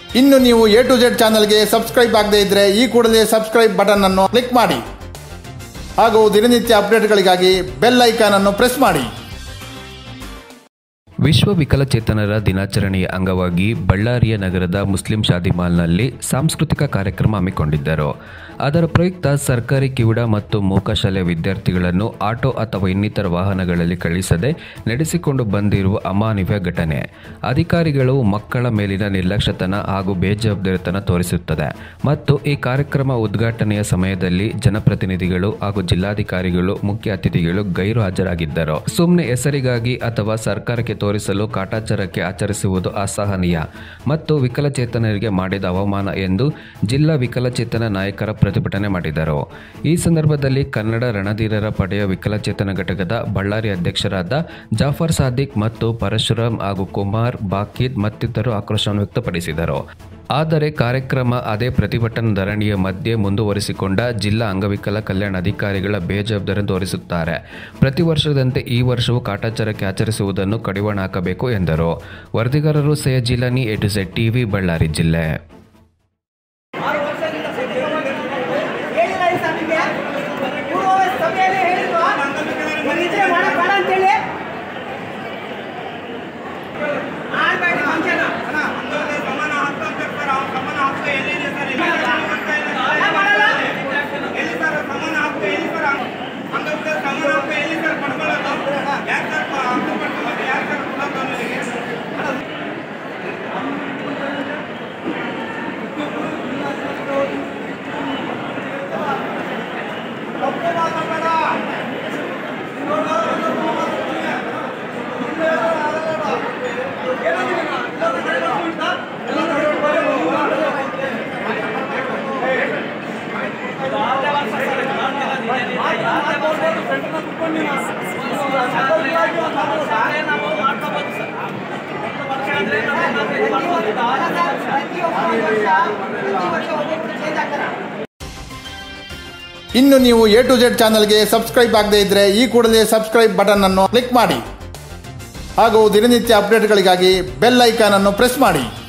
ಇನ್ನು ನೀವು A to Z ಚಾನಲ್ಗೆ ಸಬ್ಸ್ಕ್ರೈಬ್ ಆಗದೇ ಇದ್ರೆ ಈ ಕೂಡಲೇ ಸಬ್ಸ್ಕ್ರೈಬ್ ಬಟನ್ ಅನ್ನು ಕ್ಲಿಕ್ ಮಾಡಿ ಹಾಗೂ ದಿನನಿತ್ಯ ಅಪ್ಡೇಟ್ಗಳಿಗಾಗಿ ಬೆಲ್ ಐಕಾನ್ ಅನ್ನು ಪ್ರೆಸ್ ಮಾಡಿ ವಿಶ್ವ ವಿಕಲಚೇತನರ ದಿನಾಚರಣೆಯ ಅಂಗವಾಗಿ ಬಳ್ಳಾರಿಯ ನಗರದ ಮುಸ್ಲಿಂ ಶಾದಿ ಮಾಲ್ನಲ್ಲಿ ಸಾಂಸ್ಕೃತಿಕ ಕಾರ್ಯಕ್ರಮ ಹಮ್ಮಿಕೊಂಡಿದ್ದರು ಅದರ ಪ್ರಯುಕ್ತ ಸರ್ಕಾರಿ ಕಿವುಡ ಮತ್ತು ಮೂಕಶಾಲೆಯ ವಿದ್ಯಾರ್ಥಿಗಳನ್ನು ಆಟೋ ಅಥವಾ ಇನ್ನಿತರ ವಾಹನಗಳಲ್ಲಿ ಕಳಿಸದೆ ನಡೆಸಿಕೊಂಡು ಬಂದಿರುವ ಅಮಾನವೀಯ ಘಟನೆ ಅಧಿಕಾರಿಗಳು ಮಕ್ಕಳ ಮೇಲಿನ ನಿರ್ಲಕ್ಷ್ಯತನ ಹಾಗೂ ಬೇಜವಾಬ್ದಾರಿತನ ತೋರಿಸುತ್ತದೆ ಮತ್ತು ಈ ಕಾರ್ಯಕ್ರಮ ಉದ್ಘಾಟನೆಯ ಸಮಯದಲ್ಲಿ ಜನಪ್ರತಿನಿಧಿಗಳು ಹಾಗೂ ಜಿಲ್ಲಾಧಿಕಾರಿಗಳು ಮುಖ್ಯ ಅತಿಥಿಗಳು ಗೈರು ಹಾಜರಾಗಿದ್ದರು ಸುಮ್ಮನೆ ಹೆಸರಿಗಾಗಿ ಅಥವಾ ಸರ್ಕಾರಕ್ಕೆ ತೋರಿಸಲು ಕಾಟಾಚಾರಕ್ಕೆ ಆಚರಿಸುವುದು ಅಸಹನೀಯ ಮತ್ತು ವಿಕಲಚೇತನರಿಗೆ ಮಾಡಿದ ಅವಮಾನ ಎಂದು ಜಿಲ್ಲಾ ವಿಕಲಚೇತನ ನಾಯಕರ ಪ್ರತಿಭಟನೆ ಮಾಡಿದರು ಈ ಸಂದರ್ಭದಲ್ಲಿ ಕನ್ನಡ ರಣಧೀರರ ಪಡೆಯ ವಿಕಲಚೇತನ ಘಟಕದ ಬಳ್ಳಾರಿ ಅಧ್ಯಕ್ಷರಾದ ಜಾಫರ್ ಸಾದಿಕ್ ಮತ್ತು ಪರಶುರಾಮ್ ಹಾಗೂ ಕುಮಾರ್ ಬಾಕಿದ್ ಮತ್ತಿತರರು ಆಕ್ರೋಶವನ್ನು ವ್ಯಕ್ತಪಡಿಸಿದರು ಆದರೆ ಕಾರ್ಯಕ್ರಮ ಅದೇ ಪ್ರತಿಭಟನಾ ಧರಣಿಯ ಮಧ್ಯೆ ಮುಂದುವರಿಸಿಕೊಂಡ ಜಿಲ್ಲಾ ಅಂಗವಿಕಲ ಕಲ್ಯಾಣ ಅಧಿಕಾರಿಗಳ ಬೇಜವಾಬ್ದಾರಿ ತೋರಿಸುತ್ತಾರೆ ಪ್ರತಿ ವರ್ಷದಂತೆ ಈ ವರ್ಷವೂ ಕಾಟಾಚಾರಕ್ಕೆ ಆಚರಿಸುವುದನ್ನು ಕಡಿವಾಣ ಹಾಕಬೇಕು ಎಂದರು ವರದಿಗಾರರು Syed Jilani A to Z TV Ballari ಜಿಲ್ಲೆ ಹೇಳಿಲ್ಲ ಈ ಸರ್ ನಿಮಗೆ ಪೂರ್ವ ಸಭೆಯಲ್ಲಿ ಹೇಳಿಲ್ವಾ ನಿದ್ರೆ ಮಾಡಕ್ ಬೇಡ ಅಂತೇಳಿ ಮಾಡ್ಬೇಡಿ ಫಂಕ್ಷನ್ ಸಮಾನ ಹಕ್ಕು ಅಂತ ಸರ್ ಅವ್ರ ಸಮಾನ ಹಕ್ಕು ಎಲ್ಲಿದೆ ಸರ್ ಇಲ್ಲಿ ಮಾಡಲ್ಲ ಎಲ್ಲಿ ಸರ್ ಸಮಾನ ಹಕ್ಕು ಎಲ್ಲಿ ಸರ್ ಅಂಗವಿಕಲ ಸಮಾನ ಹಕ್ಕು ಎಲ್ಲಿ ಸರ್ ಪಡ್ಕೊಳ್ಳೋದು ಯಾಕೆ ಸರ್ ಹಕ್ಕು ಪಡ್ಕೊಳ್ಳೋದು ಯಾಕೆ ಸರ್ ಕೊಡೋದು ಅವರಿಗೆ ಪ್ರತಿಯೊಬ್ಬ ವರ್ಷ ಪ್ರತಿ ವರ್ಷ ಒಬ್ಬೊಬ್ರು ಚೇಂಜ್ ಆಗ್ತಾರ ಇನ್ನು ನೀವು ಎ ಟು ಜೆಡ್ ಚಾನಲ್ಗೆ ಸಬ್ಸ್ಕ್ರೈಬ್ ಆಗದೇ ಇದ್ರೆ ಈ ಕೂಡಲೇ ಸಬ್ಸ್ಕ್ರೈಬ್ ಬಟನ್ ಅನ್ನು ಕ್ಲಿಕ್ ಮಾಡಿ ಹಾಗೂ ದಿನನಿತ್ಯ ಅಪ್ಡೇಟ್ಗಳಿಗಾಗಿ ಬೆಲ್ ಐಕಾನ್ ಅನ್ನು ಪ್ರೆಸ್ ಮಾಡಿ